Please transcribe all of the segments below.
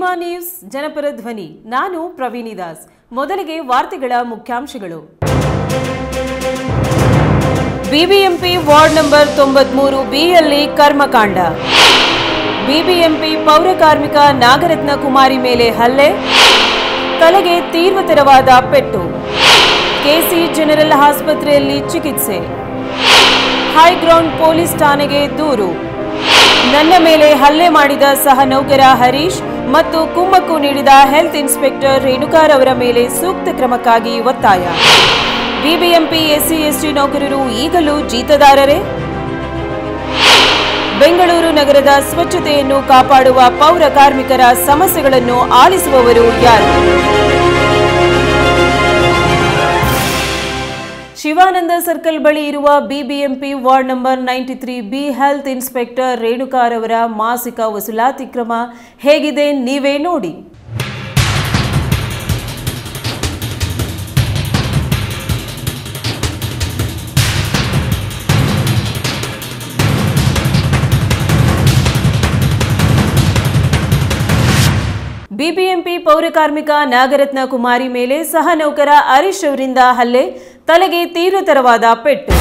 Shiva news ಜನಪರ ಧ್ವನಿ ನಾನು ಪ್ರವೀಣಿ ದಾಸ್ ಮೊದಲಿಗೆ ವಾರ್ತೆಗಳ ಮುಖ್ಯಾಂಶಗಳು ಬಿಬಿಎಂಪಿ ವಾರ್ಡ್ ನಂಬರ್ ತೊಂಬತ್ಮೂರು ಬಿಯಲ್ಲಿ ಕರ್ಮಕಾಂಡ ಬಿಬಿಎಂಪಿ ಪೌರ ಕಾರ್ಮಿಕ ನಾಗರತ್ನ ಕುಮಾರಿ ಮೇಲೆ ಹಲ್ಲೆ ತಲೆಗೆ ತೀವ್ರತರವಾದ ಪೆಟ್ಟು ಕೆಸಿ ಜನರಲ್ ಆಸ್ಪತ್ರೆಯಲ್ಲಿ ಚಿಕಿತ್ಸೆ ಹೈಗ್ರೌಂಡ್ ಪೊಲೀಸ್ ಠಾಣೆಗೆ ದೂರು ನನ್ನ ಮೇಲೆ ಹಲ್ಲೆ ಮಾಡಿದ ಸಹ ನೌಕರ ಹರೀಶ್ ಮತ್ತು ಕುಮ್ಮಕ್ಕು ನೀಡಿದ ಹೆಲ್ತ್ ಇನ್ಸ್ಪೆಕ್ಟರ್ ರೇಣುಕಾರವರ ಮೇಲೆ ಸೂಕ್ತ ಕ್ರಮಕ್ಕಾಗಿ ಒತ್ತಾಯ ಬಿಬಿಎಂಪಿ ಎಸ್ಸಿ ಎಸ್ಟಿ ನೌಕರರು ಈಗಲೂ ಜೀತದಾರರೇ ಬೆಂಗಳೂರು ನಗರದ ಸ್ವಚ್ಛತೆಯನ್ನು ಕಾಪಾಡುವ ಪೌರ ಕಾರ್ಮಿಕರ ಸಮಸ್ಯೆಗಳನ್ನು ಆಲಿಸುವವರು ಯಾರು ಶಿವಾನಂದ ಸರ್ಕಲ್ ಬಳಿ ಇರುವ BBMP ward number ninety three B health inspector ರೇಣುಕಾರವರ ಮಾಸಿಕ ವಸೂಲಾತಿ ಕ್ರಮ ಹೇಗಿದೆ ನೀವೇ ನೋಡಿ ಬಿಬಿಎಂಪಿ ಪೌರ ಕಾರ್ಮಿಕ ನಾಗರತ್ನ ಕುಮಾರಿ ಮೇಲೆ ಸಹ ನೌಕರ ಹರೀಶ್ ಅವರಿಂದ ಹಲ್ಲೆ ತಲೆಗೆ ತೀವ್ರತರವಾದ ಪೆಟ್ಟು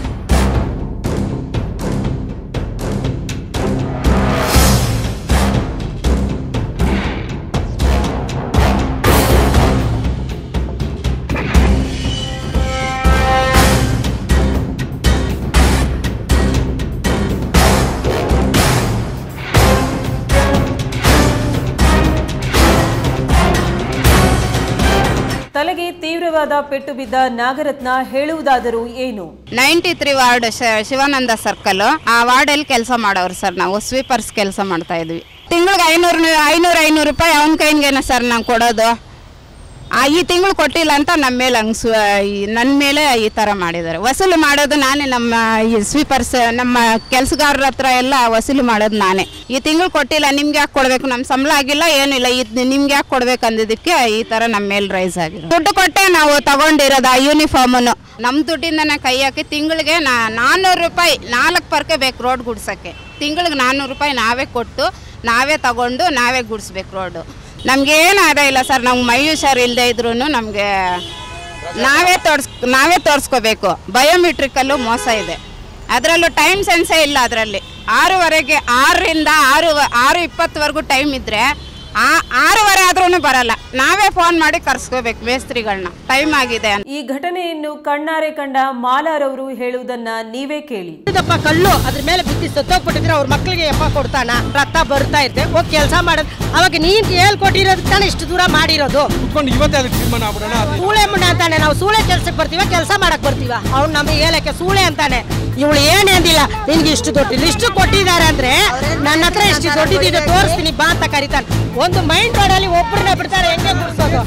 ತಲೆಗೆ ತೀವ್ರವಾದ ಪೆಟ್ಟು ಬಿದ್ದ ನಾಗರತ್ನ ಹೇಳುವುದಾದರೂ ಏನು ನೈಂಟಿ ತ್ರೀ ವಾರ್ಡ್ ಶ- ಶಿವಾನಂದ ಸರ್ಕಲ್ ಆ ವಾರ್ಡಲ್ಲಿ ಕೆಲಸ ಮಾಡೋರು ಸರ್ ನಾವು ಸ್ವೀಪರ್ಸ್ ಕೆಲಸ ಮಾಡ್ತಾ ಇದ್ವಿ ತಿಂಗಳಿಗೆ ಐನೂರು ಐನೂರು ಐನೂರು ರೂಪಾಯಿ ಅವನ ಕೈಗೇನ ಸರ್ ನಾವು ಕೊಡೋದು ಆ ಈ ತಿಂಗಳು ಕೊಟ್ಟಿಲ್ಲ ಅಂತ ನಮ್ಮ ಮೇಲೆ ಹಂಗೆ ಸ್ವ ನನ್ನ ಮೇಲೆ ಈ ಥರ ಮಾಡಿದ್ದಾರೆ ವಸೂಲು ಮಾಡೋದು ನಾನೇ ನಮ್ಮ ಈ ಸ್ವೀಪರ್ಸ್ ನಮ್ಮ ಕೆಲಸಗಾರರ ಹತ್ರ ಎಲ್ಲ ವಸೂಲು ಮಾಡೋದು ನಾನೇ ಈ ತಿಂಗಳು ಕೊಟ್ಟಿಲ್ಲ ನಿಮ್ಗೆ ಯಾಕೆ ಕೊಡಬೇಕು ನಮ್ಮ ಸಂಬಳ ಆಗಿಲ್ಲ ಏನಿಲ್ಲ ಇದು ನಿಮ್ಗೆ ಯಾಕೆ ಕೊಡ್ಬೇಕು ಅಂದಿದ್ದಕ್ಕೆ ಈ ಥರ ನಮ್ಮ ಮೇಲೆ ರೈಸ್ ಆಗಿದೆ ದುಡ್ಡು ಕೊಟ್ಟೆ ನಾವು ತಗೊಂಡಿರೋದು ಆ ಯೂನಿಫಾರ್ಮನ್ನು ನಮ್ಮ ದುಡ್ಡಿಂದನೇ ಕೈ ಹಾಕಿ ತಿಂಗಳಿಗೆ ನಾ ನಾನ್ನೂರು ರೂಪಾಯಿ ನಾಲ್ಕು ಪರ್ಕೆ ಬೇಕು ರೋಡ್ ಗುಡ್ಸೋಕ್ಕೆ ತಿಂಗಳಿಗೆ ನಾನ್ನೂರು ರೂಪಾಯಿ ನಾವೇ ಕೊಟ್ಟು ನಾವೇ ತಗೊಂಡು ನಾವೇ ಗುಡಿಸ್ಬೇಕು ರೋಡು ನಮಗೇನು ಆದಾಯ ಇಲ್ಲ ಸರ್ ನಮ್ಗೆ ಮೈ ಹುಷಾರು ಇಲ್ಲದೆ ಇದ್ರೂ ನಮಗೆ ನಾವೇ ತೋರ್ಸ್ ನಾವೇ ತೋರಿಸ್ಕೋಬೇಕು ಬಯೋಮೆಟ್ರಿಕಲ್ಲೂ ಮೋಸ ಇದೆ ಅದರಲ್ಲೂ ಟೈಮ್ ಸೆನ್ಸೇ ಇಲ್ಲ ಅದರಲ್ಲಿ ಆರೂವರೆಗೆ ಆರರಿಂದ ಆರು ಆರು ಇಪ್ಪತ್ತುವರೆಗೂ ಟೈಮ್ ಇದ್ದರೆ ಆ ಆರೂವರೆ ಆದ್ರೂ ಬರಲ್ಲ ನಾವೇ ಫೋನ್ ಮಾಡಿ ಕರ್ಸ್ಕೋಬೇಕು ಮೇಸ್ತ್ರಿಗಳನ್ನ ಟೈಮ್ ಆಗಿದೆ ಅಂತ ಈ ಘಟನೆಯನ್ನು ಕಣ್ಣಾರೆ ಕಂಡ ಮಾಲಾರವರು ಹೇಳುವುದನ್ನ ನೀವೇ ಕೇಳಿ ಇದಪ್ಪ ಕಲ್ಲು ಅದ್ರ ಮೇಲೆ ಬಿದ್ದು ಸತ್ತೋಗ್ಬಿಟ್ಟಿದ್ರೆ ಅವ್ರ ಮಕ್ಳಿಗೆ ಎಪ್ಪ ಕೊಡ್ತಾನ ರಕ್ತ ಬರ್ತಾ ಇರುತ್ತೆ ಹೋಗಿ ಕೆಲಸ ಮಾಡೋದು ಅವಾಗ ನೀನ್ ಹೇಳ್ಕೊಟ್ಟಿರೋದಕ್ಕೆ ತಾನೇ ಇಷ್ಟು ದೂರ ಮಾಡಿರೋದು ಕುತ್ಕೊಂಡು ಇವತ್ತೇ ಅದಕ್ಕೆ ತೀರ್ಮಾನ ಆಗ್ಬಿಡೋಣ ಅದು ಸೂಳೆ ಮುಂಡ ಅಂತಾನೆ ನಾವು ಸೂಳೆ ಕೆಲ್ಸಕ್ಕೆ ಬರ್ತೀವ ಕೆಲಸ ಮಾಡಕ್ ಬರ್ತೀವ ಅವ್ನು ನಮಗೆ ಹೇಳಕ್ಕೆ ಸೂಳೆ ಅಂತಾನೆ ಇವಳು ಏನ್ ಅಂದಿಲ್ಲ ನಿನ್ಗೆ ಇಷ್ಟು ದೊಡ್ಡ ಲಿಸ್ಟ್ ಕೊಟ್ಟಿದ್ದಾರೆ ಅಂದ್ರೆ ನನ್ನ ಹತ್ರ ಇಷ್ಟು ದೊಡ್ಡದಿದೆ ತೋರಿಸ್ತೀನಿ ಬಾ ಅಂತ ಕರಿತಾನೆ ಒಂದು ಮೈಂಡ್ ರೋಡಲ್ಲಿ ಒಬ್ಬರನ್ನ ಬಿಡ್ತಾರೆ ಹೆಂಗೆ ಗುಡ್ಸೋದು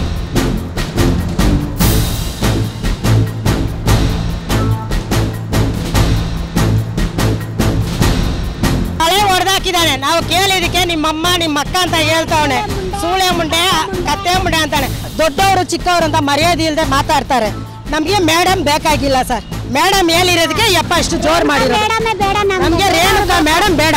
ಹಳೆ ಹೊಡೆದಾಕಿದ್ದಾನೆ ನಾವು ಕೇಳಿದಕ್ಕೆ ನಿಮ್ಮಮ್ಮ ನಿಮ್ಮ ಅಕ್ಕ ಅಂತ ಹೇಳ್ತಾವನೆ ಸೂಳೆ ಮುಂಡೆ ಕತ್ತೆ ಮುಂಡೆ ಅಂತಾನೆ ದೊಡ್ಡವರು ಚಿಕ್ಕವರು ಅಂತ ಮರ್ಯಾದೆ ಇಲ್ಲದೆ ಮಾತಾಡ್ತಾರೆ ನಮಗೆ ಮೇಡಮ್ ಬೇಕಾಗಿಲ್ಲ ಸರ್ ಮೇಡಮ್ ಹೇಳಿರೋದಕ್ಕೆ ಯಪ್ಪ ಇಷ್ಟು ಜೋರ್ ಮಾಡಿರೋದು ನಮಗೆ ರೇಣುಕಾ ಮೇಡಮ್ ಬೇಡ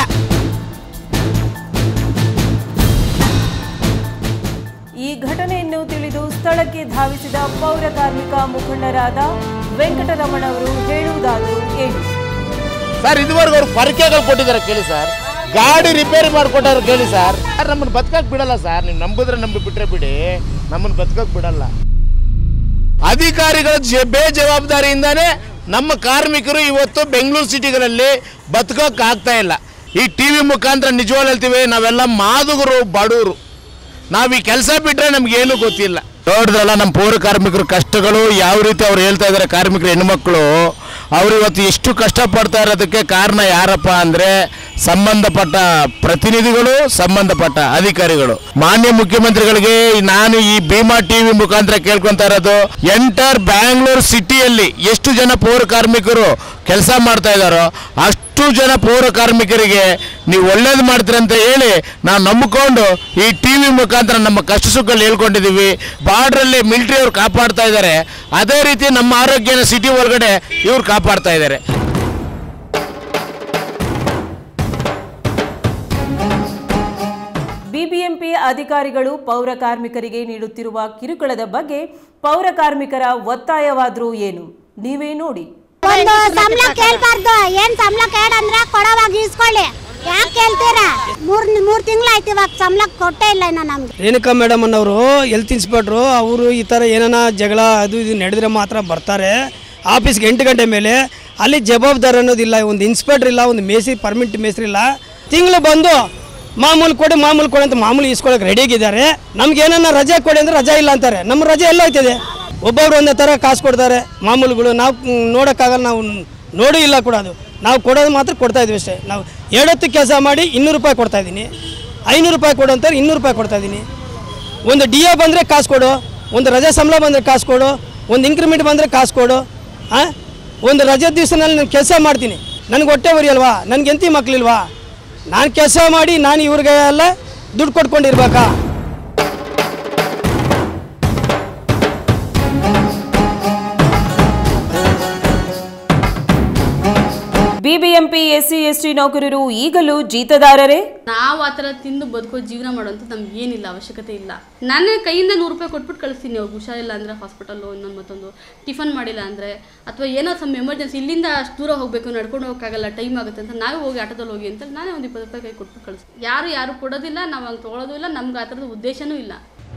ಈ ಘಟನೆಯನ್ನು ತಿಳಿದು ಸ್ಥಳಕ್ಕೆ ಧಾವಿಸಿದ ಪೌರ ಕಾರ್ಮಿಕ ಮುಖಂಡರಾದ ವೆಂಕಟರಮಣ ಅವರು ಹೇಳುವುದಾದರೂ ಏನು ಸರ್ ಇದುವರೆಗೂ ಅವ್ರು ಪರಿಕೆಗಳು ಕೊಟ್ಟಿದ್ದಾರೆ ಕೇಳಿ ಸರ್ ಗಾಡಿ ರಿಪೇರಿ ಮಾಡಿಕೊಟ್ಟವ್ರು ಕೇಳಿ ಸರ್ ಸರ್ ನಮ್ಮನ್ನು ಬದುಕಕ್ಕೆ ಬಿಡಲ್ಲ ಸರ್ ನೀವು ನಂಬಿದ್ರೆ ನಂಬಿ ಬಿಟ್ರೆ ಬಿಡಿ ನಮ್ಮನ್ನು ಬದುಕಕ್ಕೆ ಬಿಡಲ್ಲ ಅಧಿಕಾರಿಗಳ ಜ ಬೇಜವಾಬ್ದಾರಿಯಿಂದಾನೇ ನಮ್ಮ ಕಾರ್ಮಿಕರು ಇವತ್ತು ಬೆಂಗಳೂರು ಸಿಟಿಗಳಲ್ಲಿ ಬದುಕೋಕೆ ಆಗ್ತಾ ಇಲ್ಲ ಈ ಟಿ ವಿ ಮುಖಾಂತರ ನಿಜವಾಗ್ಲೂ ಹೇಳ್ತೀವಿ ನಾವೆಲ್ಲ ಮಾದುಗರು ಬಡವರು ನಾವು ಈ ಕೆಲಸ ಬಿಟ್ರೆ ನಮ್ಗೆ ಏನು ಗೊತ್ತಿಲ್ಲ ನೋಡಿದ್ರಲ್ಲ ನಮ್ಮ ಪೌರ ಕಾರ್ಮಿಕರ ಕಷ್ಟಗಳು ಯಾವ ರೀತಿ ಅವ್ರು ಹೇಳ್ತಾ ಇದ್ದಾರೆ ಕಾರ್ಮಿಕರು ಹೆಣ್ಮಕ್ಳು ಅವ್ರು ಇವತ್ತು ಎಷ್ಟು ಕಷ್ಟಪಡ್ತಾ ಇರೋದಕ್ಕೆ ಕಾರಣ ಯಾರಪ್ಪ ಅಂದರೆ ಸಂಬಂಧಪಟ್ಟ ಪ್ರತಿನಿಧಿಗಳು ಸಂಬಂಧಪಟ್ಟ ಅಧಿಕಾರಿಗಳು ಮಾನ್ಯ ಮುಖ್ಯಮಂತ್ರಿಗಳಿಗೆ ನಾನು ಈ ಭೀಮಾ ಟಿವಿ ಮುಖಾಂತರ ಕೇಳ್ಕೊಂತ ಇರೋದು ಎಂಟರ್ ಬ್ಯಾಂಗ್ಳೂರ್ ಸಿಟಿಯಲ್ಲಿ ಎಷ್ಟು ಜನ ಪೌರ ಕಾರ್ಮಿಕರು ಕೆಲಸ ಮಾಡ್ತಾ ಇದ್ದಾರೋ ಅಷ್ಟು ಜನ ಪೌರ ಕಾರ್ಮಿಕರಿಗೆ ನೀವು ಒಳ್ಳೇದು ಮಾಡ್ತೀರಂತ ಹೇಳಿ ನಾವು ನಂಬಿಕೊಂಡು ಈ ಟಿ ವಿ ಮುಖಾಂತರ ನಮ್ಮ ಕಷ್ಟ ಸುಖಗಳು ಹೇಳ್ಕೊಂಡಿದ್ದೀವಿ ಬಾರ್ಡ್ರಲ್ಲಿ ಮಿಲಿಟರಿ ಅವ್ರು ಕಾಪಾಡ್ತಾ ಇದ್ದಾರೆ ಅದೇ ರೀತಿ ನಮ್ಮ ಆರೋಗ್ಯನ ಸಿಟಿ ಒಳಗಡೆ ಇವ್ರು ಕಾಪಾಡ್ತಾ ಇದ್ದಾರೆ ಬಿಬಿಎಂಪಿ ಅಧಿಕಾರಿಗಳು ಪೌರ ಕಾರ್ಮಿಕರಿಗೆ ನೀಡುತ್ತಿರುವ ಕಿರುಕುಳದ ಬಗ್ಗೆ ಪೌರ ಕಾರ್ಮಿಕರ ಒತ್ತಾಯವಾದ್ರೂ ಏನು ನೀವೇ ನೋಡಿ ಒಂದು ಸಂಬಳ ಕೇಳ್ಬಾರ್ದು ಏನ್ ಸಂಬಳ ಕೇಳಂದ್ರ ಕೊಡೋವಾಗ ಇಸ್ಕೊಳ್ಳಿ ಯಾಕೆ ಕೇಳ್ತೀರಾ ಮೂರ್ ಮೂರ್ ತಿಂಗಳಾಯ್ತು ಇವಾಗ ಸಂಬಳ ಕೊಟ್ಟೇ ಇಲ್ಲ ಇನ್ನ ನಮ್ಗೆ ರೇಣುಕಾ ಮೇಡಮ್ ಅನ್ನೋರು ಹೆಲ್ತ್ ಇನ್ಸ್ಪೆಕ್ಟ್ರು ಅವರು ಈ ಥರ ಏನಾನ ಜಗಳ ಅದು ಇದು ನಡೆದ್ರೆ ಮಾತ್ರ ಬರ್ತಾರೆ ಆಫೀಸ್ಗೆ ಎಂಟು ಗಂಟೆ ಮೇಲೆ ಅಲ್ಲಿ ಜವಾಬ್ದಾರಿ ಅನ್ನೋದಿಲ್ಲ ಒಂದು ಇನ್ಸ್ಪೆಕ್ಟ್ರ್ ಇಲ್ಲ ಒಂದು ಮೇಸ್ರಿ ಪರ್ಮಿಟ್ ಮೇಸ್ರಿ ಇಲ್ಲ ತಿಂಗಳು ಬಂದು ಮಾಮೂಲು ಕೊಡಿ ಮಾಮೂಲು ಕೊಡಿ ಅಂತ ಮಾಮೂಲು ಇಸ್ಕೊಳಕ್ಕೆ ರೆಡಿಯಾಗಿದ್ದಾರೆ ನಮ್ಗೆ ಏನನ್ನ ರಜೆ ಕೊಡಿ ಅಂದ್ರೆ ರಜೆ ಇಲ್ಲ ಅಂತಾರೆ ನಮ್ಮ ರಜೆ ಎಲ್ಲ ಹೋಯ್ತದೆ ಒಬ್ಬೊಬ್ರು ಒಂದೇ ಥರ ಕಾಸು ಕೊಡ್ತಾರೆ ಮಾಮೂಲುಗಳು ನಾವು ಮ್, ನೋಡೋಕ್ಕಾಗಲ್ಲ ನಾವು ನೋಡೂ ಇಲ್ಲ ಕೊಡೋದು ನಾವು ಕೊಡೋದು ಮಾತ್ರ ಕೊಡ್ತಾ ಇದೀವಿ ಅಷ್ಟೇ ನಾವು ಎರಡೊತ್ತು ಕೆಲಸ ಮಾಡಿ ಇನ್ನೂರು ರೂಪಾಯಿ ಕೊಡ್ತಾ ಇದ್ದೀನಿ ಐನೂರು ರೂಪಾಯಿ ಕೊಡು ಅಂತಾರೆ ಇನ್ನೂರು ರೂಪಾಯಿ ಕೊಡ್ತಾ ಇದ್ದೀನಿ ಒಂದು ಡಿ ಎ ಬಂದರೆ ಕಾಸು ಕೊಡು ಒಂದು ರಜೆ ಸಂಬಳ ಬಂದರೆ ಕಾಸು ಕೊಡು ಒಂದು ಇಂಕ್ರಿಮೆಂಟ್ ಬಂದರೆ ಕಾಸು ಕೊಡು ಹಾಂ ಒಂದು ರಜೆ ದಿವಸನಲ್ಲಿ ನಾನು ಕೆಲಸ ಮಾಡ್ತೀನಿ ನನಗೆ ಹೊಟ್ಟೆ ಉರಿಯಲ್ವಾ ನನಗೆ ಎಂತಿ ಮಕ್ಕಳಿಲ್ವಾ ನಾನು ಕೆಲಸ ಮಾಡಿ ನಾನು ಇವ್ರಿಗೆ ಎಲ್ಲ ದುಡ್ಡು ಕೊಟ್ಕೊಂಡಿರ್ಬೇಕಾ ಬಿಬಿಎಂಪಿ ಎಸ್ಸಿ ಎಸ್ಟಿ ನೌಕರರು ಈಗಲೂ ಜೀತದಾರರೇ ನಾವು ಆ ಥರ ತಿಂದು ಬದುಕೋ ಜೀವನ ಮಾಡೋಂಥ ನಮ್ಗೆ ಏನಿಲ್ಲ ಅವಶ್ಯಕತೆ ಇಲ್ಲ ನನ್ನ ಕೈಯಿಂದ ನೂರು ರೂಪಾಯಿ ಕೊಟ್ಬಿಟ್ಟು ಕಳಿಸ್ತೀನಿ ಅವ್ರಿಗೆ ಹುಷಾರಿಲ್ಲ ಅಂದರೆ ಹಾಸ್ಪಿಟಲ್ಲು ಇನ್ನೊಂದು ಮತ್ತೊಂದು ಟಿಫನ್ ಮಾಡಿಲ್ಲ ಅಂದರೆ ಅಥವಾ ಏನೋ ಸಮ್ ಎಮರ್ಜೆನ್ಸಿ ಇಲ್ಲಿಂದ ಅಷ್ಟು ದೂರ ಹೋಗಬೇಕು ನಡ್ಕೊಂಡು ಹೋಗೋಕ್ಕಾಗಲ್ಲ ಟೈಮ್ ಆಗುತ್ತೆ ಅಂತ ನಾವೇ ಹೋಗಿ ಆಟೋದಲ್ಲಿ ಹೋಗಿ ಅಂತ ನಾನೇ ಒಂದು ಇಪ್ಪತ್ತು ರೂಪಾಯಿ ಕೈ ಕೊಟ್ಬಿಟ್ಟು ಕಳಿಸ್ತೀನಿ ಯಾರು ಯಾರು ಕೊಡೋದಿಲ್ಲ ನಾವು ಹಂಗೆ ತೊಗೊಳೋದು ಇಲ್ಲ ನಮ್ಗೆ ಆ ಥರದ ಉದ್ದೇಶನೂ ಇಲ್ಲ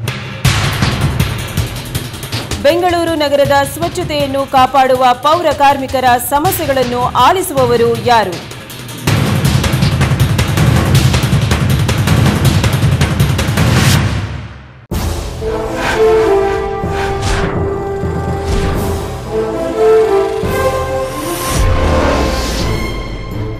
ಬೆಂಗಳೂರು ನಗರದ ಸ್ವಚ್ಛತೆಯನ್ನು ಕಾಪಾಡುವ ಪೌರ ಕಾರ್ಮಿಕರ ಸಮಸ್ಯೆಗಳನ್ನು ಆಲಿಸುವವರು ಯಾರು